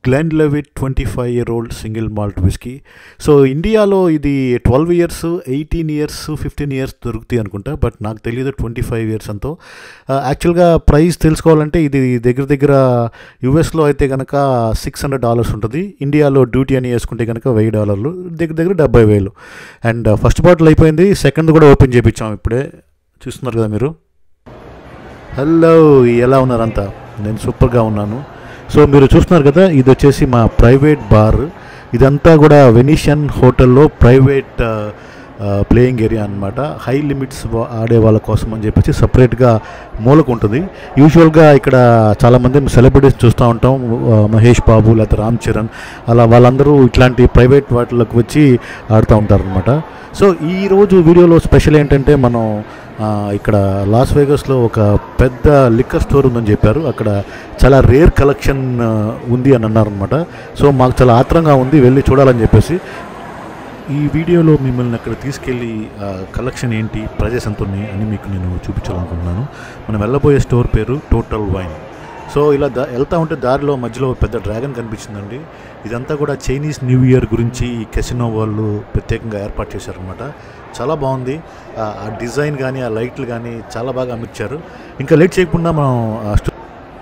Glenn Glenlivet twenty five year old single malt whisky so ఇండియాలో ఇది twelve years eighteen years fifteen years దొరుకుతాయి అనుకుంటా but నాకు తెలియదు ట్వంటీ ఫైవ్ ఇయర్స్ అంతో యాక్చువల్గా ప్రైస్ తెలుసుకోవాలంటే ఇది దగ్గర దగ్గర యూఎస్లో అయితే కనుక సిక్స్ హండ్రెడ్ డాలర్స్ ఉంటుంది ఇండియాలో డ్యూటీ అని వేసుకుంటే కనుక వెయ్యి డాలర్లు దగ్గర దగ్గర డెబ్బై వేలు అండ్ ఫస్ట్ బాటిల్ అయిపోయింది సెకండ్ కూడా ఓపెన్ చేయించాం ఇప్పుడే చూస్తున్నారు కదా మీరు హలో ఎలా ఉన్నారంతా నేను సూపర్గా ఉన్నాను సో మీరు చూస్తున్నారు కదా ఇది వచ్చేసి మా ప్రైవేట్ బార్ ఇదంతా కూడా వెనీషియన్ హోటల్లో ప్రైవేట్ ప్లేయింగ్ ఏరియా అనమాట హై లిమిట్స్ ఆడే వాళ్ళ కోసం అని చెప్పేసి సపరేట్గా మూలకు ఉంటుంది యూజువల్గా ఇక్కడ చాలామంది సెలబ్రిటీస్ చూస్తూ ఉంటాం ఆ, మహేష్ బాబు లేకపోతే రామ్ చరణ్ అలా వాళ్ళందరూ ఇట్లాంటి ప్రైవేట్ వాటిలోకి వచ్చి ఆడుతూ ఉంటారు అనమాట సో ఈరోజు వీడియోలో స్పెషల్ ఏంటంటే మనం ఆ, ఇక్కడ లాస్ వేగస్లో ఒక పెద్ద లిక్కర్ స్టోర్ ఉందని చెప్పారు అక్కడ చాలా రేర్ కలెక్షన్ ఆ, ఉంది అని అన్నారు అనమాట సో మాకు చాలా ఆత్రంగా ఉంది వెళ్ళి చూడాలని చెప్పేసి ఈ వీడియోలో మిమ్మల్ని అక్కడ తీసుకెళ్ళి కలెక్షన్ ఏంటి ప్రైజెస్ ఎంత ఉన్నాయి అని మీకు నేను చూపించాలనుకుంటున్నాను మనం వెళ్ళబోయే స్టోర్ పేరు టోటల్ వైన్ సో ఇలా దా వెళ్తా ఉంటే దారిలో మధ్యలో పెద్ద డ్రాగన్ కనిపించిందండి ఇదంతా కూడా చైనీస్ న్యూ ఇయర్ గురించి ఈ కెసినో వాళ్ళు ప్రత్యేకంగా ఏర్పాటు చేశారనమాట చాలా బాగుంది ఆ ఆ డిజైన్ కానీ ఆ లైట్లు కానీ చాలా బాగా అమర్చారు ఇంకా లేట్ చేయకుండా మనం ఆ స్టో-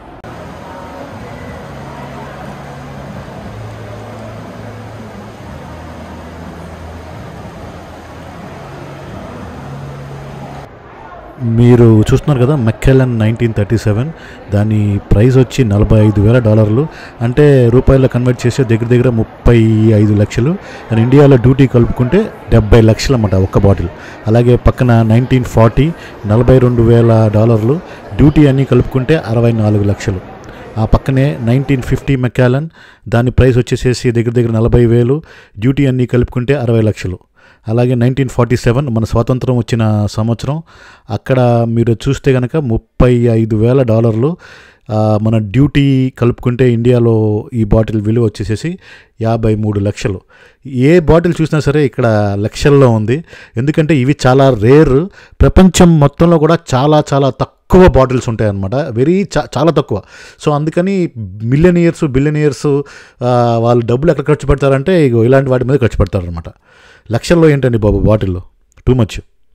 మీరు చూస్తున్నారు కదా మెక్కెలన్ నైన్టీన్ థర్టీ సెవెన్ దాని ప్రైస్ వచ్చి నలభై ఐదు వేల డాలర్లు అంటే రూపాయల్లో కన్వర్ట్ చేస్తే దగ్గర దగ్గర ముప్పై ఐదు లక్షలు అండ్ ఇండియాలో డ్యూటీ కలుపుకుంటే డెబ్బై లక్షలు అన్నమాట ఒక్క బాటిల్ అలాగే పక్కన నైన్టీన్ ఫార్టీ నలభై రెండు వేల డాలర్లు డ్యూటీ అన్నీ కలుపుకుంటే అరవై నాలుగు లక్షలు ఆ పక్కనే నైన్టీన్ ఫిఫ్టీ మెక్కాలన్ దాని ప్రైస్ వచ్చేసేసి దగ్గర దగ్గర నలభై వేలు డ్యూటీ అన్నీ కలుపుకుంటే అరవై లక్షలు అలాగే నైన్టీన్ ఫార్టీ సెవెన్ మన స్వాతంత్రం వచ్చిన సంవత్సరం అక్కడ మీరు చూస్తే కనుక ముప్పై ఐదు వేల డాలర్లు ఆ, మన డ్యూటీ కలుపుకుంటే ఇండియాలో ఈ బాటిల్ విలువ వచ్చేసేసి యాభై మూడు లక్షలు ఏ బాటిల్ చూసినా సరే ఇక్కడ లక్షల్లో ఉంది ఎందుకంటే ఇవి చాలా రేర్ ప్రపంచం మొత్తంలో కూడా చాలా చాలా తక్కువ బాటిల్స్ ఉంటాయి అన్నమాట వెరీ చా చాలా తక్కువ సో అందుకని మిలియన్ ఇయర్స్ బిలియన్ ఇయర్స్ వాళ్ళు డబ్బులు ఎక్కడ ఖర్చు పెడతారంటే ఇగో ఇలాంటి వాటి మీద ఖర్చు పెడతారనమాట లక్షల్లో ఏంటండి బాబు బాటిల్లో టూ మచ్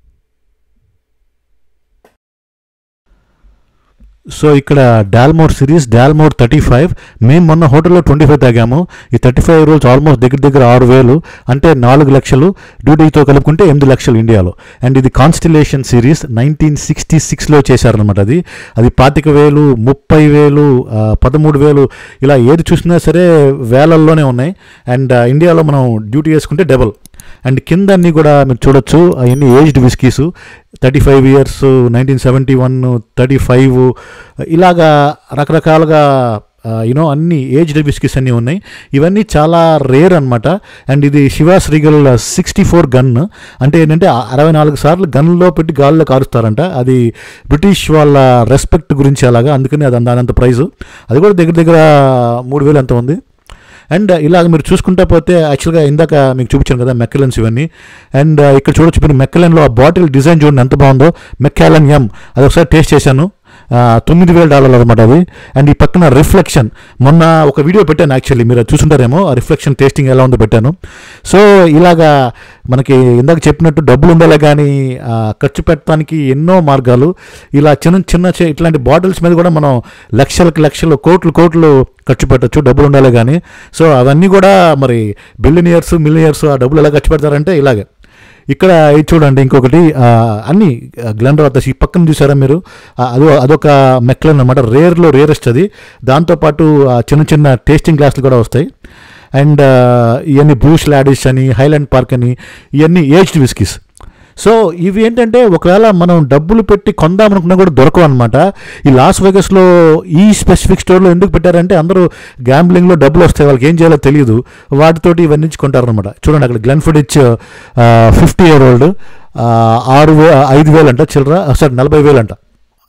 సో ఇక్కడ Dalmore series Dalmore thirty five మేము మొన్న హోటల్లో ట్వంటీ ఫైవ్ తాగాము ఈ థర్టీ ఫైవ్ రోజు ఆల్మోస్ట్ దగ్గర దగ్గర ఆరు వేలు అంటే నాలుగు లక్షలు డ్యూటీతో కలుపుకుంటే ఎనిమిది లక్షలు ఇండియాలో అండ్ ఇది కాన్స్టిలేషన్ సిరీస్ నైన్టీన్ సిక్స్టీ సిక్స్లో చేశారనమాట అది అది పాతిక వేలు ముప్పై వేలు ఆ, పదమూడు వేలు ఇలా ఏది చూసినా సరే వేలల్లోనే ఉన్నాయి అండ్ ఆ, ఇండియాలో మనం డ్యూటీ వేసుకుంటే డబల్ అండ్ కింద అన్ని కూడా మీరు చూడొచ్చు అవన్నీ aged whiskies thirty five years nineteen seventy one thirty five ఇలాగా రకరకాలుగా యూనో అన్ని ఏజ్డ్ విస్కీస్ అన్నీ ఉన్నాయి ఇవన్నీ చాలా రేర్ అనమాట అండ్ ఇది Chivas Regal sixty four gun అంటే ఏంటంటే ఆ అరవై నాలుగు సార్లు గన్లో పెట్టి గాల్లో కారుస్తారంట అది బ్రిటిష్ వాళ్ళ రెస్పెక్ట్ గురించి అలాగా అందుకని అది దానంత ప్రైజు అది కూడా దగ్గర దగ్గర మూడు వేలు ఎంత ఉంది అండ్ ఇలాగ మీరు చూసుకుంటా పోతే యాక్చువల్గా ఇందాక మీకు చూపించాను కదా మెక్కలెన్స్ ఇవన్నీ అండ్ ఇక్కడ చూడొచ్చు మీరు మెక్కలెన్లో ఆ బాటిల్ డిజైన్ చూడండి ఎంత బాగుందో మెక్కాలన్ ఎం అది ఒకసారి టేస్ట్ చేశాను ఆ, తొమ్మిది వేల డాలర్లు అనమాట అది అండ్ ఈ పక్కన రిఫ్లెక్షన్ మొన్న ఒక వీడియో పెట్టాను యాక్చువల్లీ మీరు అది చూసుంటారేమో ఆ రిఫ్లెక్షన్ టేస్టింగ్ ఎలా ఉందో పెట్టాను సో ఇలాగా మనకి ఇందాక చెప్పినట్టు డబ్బులు ఉండాలి కానీ ఆ, ఖర్చు పెట్టడానికి ఎన్నో మార్గాలు ఇలా చిన్న చిన్న చే- ఇట్లాంటి బాటిల్స్ మీద కూడా మనం లక్షలకు లక్షలు కోట్లు కోట్లు ఖర్చు పెట్టచ్చు డబ్బులు ఉండాలి కానీ సో అవన్నీ కూడా మరి బిలియనియర్స్ మిలియనియర్స్ ఆ డబ్బులు ఎలా ఖర్చు పెడతారంటే ఇలాగే ఇక్కడ ఇది చూడండి ఇంకొకటి ఆ, అన్ని గ్లెన్ రాతస్ ఈ పక్కన చూసారా మీరు ఆ, అదో అదొక మెక్లన్ అనమాట రేర్లో రేరెస్ట్ అది దాంతోపాటు ఆ, చిన్న చిన్న టేస్టింగ్ గ్లాసులు కూడా వస్తాయి అండ్ ఆ, ఇవన్నీ బ్రూష్ లాడిష్ అని హైలాండ్ పార్క్ అని ఇవన్నీ ఏజ్డ్ విస్కీస్ సో ఇవి ఏంటంటే ఒకవేళ మనం డబ్బులు పెట్టి కొందామనుకున్నా కూడా దొరకవు అనమాట ఈ లాస్ వెగస్లో ఈ స్పెసిఫిక్ స్టోర్లో ఎందుకు పెట్టారంటే అందరూ గ్యాంబ్లింగ్లో డబ్బులు వస్తాయి వాళ్ళకి ఏం చేయాలో తెలియదు వాటితోటి ఇవన్నీ కొంటారనమాట చూడండి అక్కడ గ్లెన్ఫుడిచ్ ఫిఫ్టీ ఇయర్ ఓల్డ్ ఆరు వే ఐదు వేలు అంట చిల్లర సారీ నలభై వేలు అంట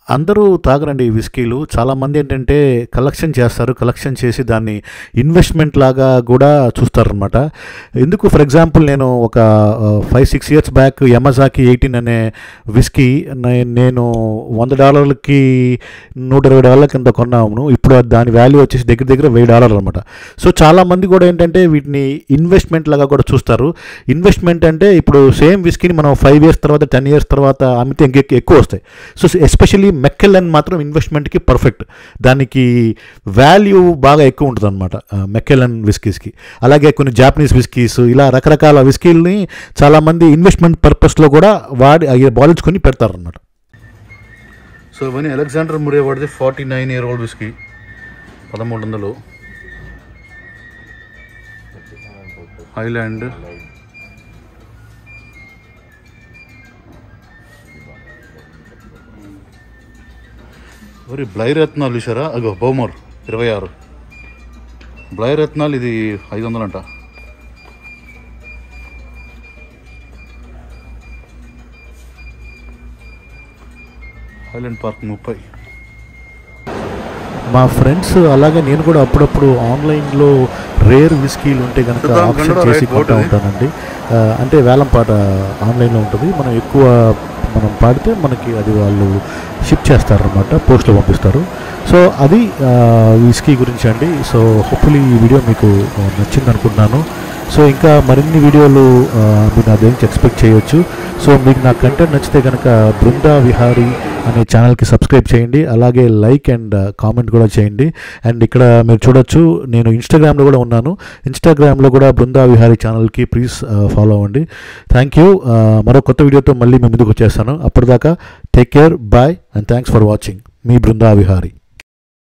అందరూ తాగరండి ఈ విస్కీలు చాలామంది ఏంటంటే కలెక్షన్ చేస్తారు కలెక్షన్ చేసి దాన్ని ఇన్వెస్ట్మెంట్ లాగా కూడా చూస్తారనమాట ఎందుకు ఫర్ ఎగ్జాంపుల్ నేను ఒక five six years back Yamazaki eighteen అనే విస్కీ నే- నేను వంద డాలర్లకి నూట ఇరవై డాలర్ల కింద కొన్నాము ఇప్పుడు దాని వాల్యూ వచ్చేసి దగ్గర దగ్గర వెయ్యి డాలర్లు అనమాట సో చాలామంది కూడా ఏంటంటే వీటిని ఇన్వెస్ట్మెంట్ లాగా కూడా చూస్తారు ఇన్వెస్ట్మెంట్ అంటే ఇప్పుడు సేమ్ విస్కీని మనం ఫైవ్ ఇయర్స్ తర్వాత టెన్ ఇయర్స్ తర్వాత అమ్మితే ఇంక ఎక్కువ వస్తాయి సో ఎస్పెషల్లీ మెక్కెలన్ మాత్రం ఇన్వెస్ట్మెంట్కి పర్ఫెక్ట్ దానికి వాల్యూ బాగా ఎక్కువ ఉంటుంది అనమాట మెక్కెలన్ విస్కీస్కి అలాగే కొన్ని జాపనీస్ విస్కీస్ ఇలా రకరకాల విస్కీల్ని చాలామంది ఇన్వెస్ట్మెంట్ పర్పస్లో కూడా వాడి అవి బాలించుకొని పెడతారనమాట సో ఇవన్నీ అలెగ్జాండర్ మురే వాడిది forty nine year old whisky పదమూడు వందలు హైలాండ్ మరి బ్లైరత్నాలు చూసారా అగో బౌమర్ ఇరవై ఆరు బ్లైరత్నాలు ఇది ఐదు వందలంట హైలాండ్ పార్క్ ముప్పై మా ఫ్రెండ్స్ అలాగే నేను కూడా అప్పుడప్పుడు ఆన్లైన్లో రేర్ విస్కీలు ఉంటే కనుక చూద్దాం, ఆప్షన్ గండరా చేసి రైట్ కొంటూ బోర్డు ఇది. ఉంటానండి ఆ, అంటే వేలం పాట ఆన్లైన్లో ఉంటుంది మనం ఎక్కువ మనం పాడితే మనకి అది వాళ్ళు షిప్ చేస్తారనమాట పోస్ట్లో పంపిస్తారు సో అది విస్కీ గురించి అండి సో హోప్ఫుల్లీ ఈ వీడియో మీకు ఆ, నచ్చింది అనుకుంటున్నాను సో ఇంకా మరిన్ని వీడియోలు ఆ, మీరు నా దగ్గర ఎక్స్పెక్ట్ చేయొచ్చు సో మీకు నా కంటెంట్ నచ్చితే కనుక బృందా విహారీ అనే ఛానల్కి సబ్స్క్రైబ్ చేయండి అలాగే లైక్ అండ్ కామెంట్ కూడా చేయండి అండ్ ఇక్కడ మీరు చూడొచ్చు నేను ఇన్స్టాగ్రామ్లో కూడా ఉన్నాను ఇన్స్టాగ్రామ్లో కూడా బృందా విహారీ ఛానల్కి ప్లీజ్ ఫాలో అవ్వండి థ్యాంక్ యూ మరో కొత్త వీడియోతో మళ్ళీ మీ ముందుకు వచ్చేస్తాను అప్పటిదాకా take care bye and thanks for watching మీ బృందా విహారీ